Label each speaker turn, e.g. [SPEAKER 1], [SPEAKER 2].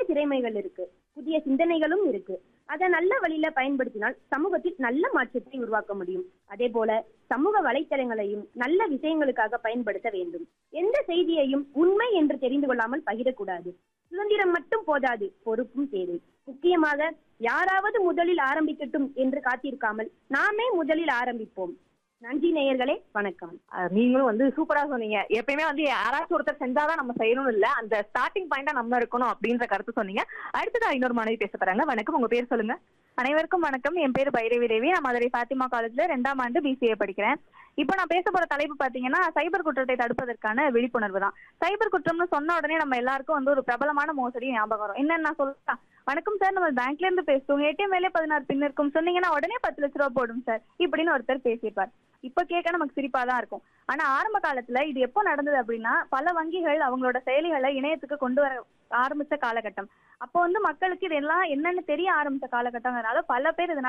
[SPEAKER 1] திறமைகள் இருக்கு புதிய சிந்தனைகளும் இருக்கு அதை நல்ல வழியில பயன்படுத்தினால் சமூகத்தில் நல்ல மாற்றத்தை உருவாக்க முடியும் அதே போல சமூக வலைத்தளங்களையும் நல்ல விஷயங்களுக்காக பயன்படுத்த வேண்டும் எந்த செய்தியையும் உண்மை என்று தெரிந்து கொள்ளாமல் பகிரக்கூடாது சுதந்திரம் மட்டும் போதாது பொறுப்பும் தேவை முக்கியமாக யாராவது முதலில் ஆரம்பிக்கட்டும் என்று காத்திருக்காமல் நாமே முதலில் ஆரம்பிப்போம் நன்றி நேயர்களே வணக்கம்
[SPEAKER 2] அஹ் நீங்களும் வந்து சூப்பரா சொன்னீங்க எப்பயுமே வந்து யாராச்சும் ஒருத்தர் செஞ்சாதான் நம்ம செய்யணும்னு இல்ல அந்த ஸ்டார்டிங் பாயிண்டா நம்ம இருக்கணும் அப்படின்ற கருத்து சொன்னீங்க அடுத்ததா இன்னொரு மாணவி பேச போறாங்க வணக்கம் உங்க பேர் சொல்லுங்க
[SPEAKER 3] அனைவருக்கும் வணக்கம் என் பேர் பைரவி தேவி நான் மதுரை ஃபாத்திமா காலேஜ்ல ரெண்டாம் ஆண்டு பிசிஏ படிக்கிறேன் இப்போ நான் பேச போற தலைப்பு பாத்தீங்கன்னா சைபர் குற்றத்தை தடுப்பதற்கான விழிப்புணர்வு தான் சைபர் குற்றம்னு சொன்ன உடனே நம்ம எல்லாருக்கும் வந்து ஒரு பிரபலமான மோசடி ஞாபகம் வரும் என்னன்னு நான் சொல்லலாம் வணக்கம் சார் நம்ம பேங்க்ல இருந்து பேசுவோம் ஏடிஎம் வேலை பதினாறு பின் இருக்கும் சொன்னீங்கன்னா உடனே பத்து லட்ச ரூபா போடும் சார் இப்படின்னு ஒருத்தர் பேசியிருப்பார் இப்ப கேட்க நமக்கு சிரிப்பா தான் இருக்கும் ஆனா ஆரம்ப காலத்துல இது எப்போ நடந்தது அப்படின்னா பல வங்கிகள் அவங்களோட செயலிகளை இணையத்துக்கு கொண்டு வர ஆரம்பிச்ச காலகட்டம் அப்போ வந்து மக்களுக்கு இதெல்லாம் என்னன்னு தெரிய ஆரம்பிச்ச காலகட்டங்கிறனால பல பேர் இதனால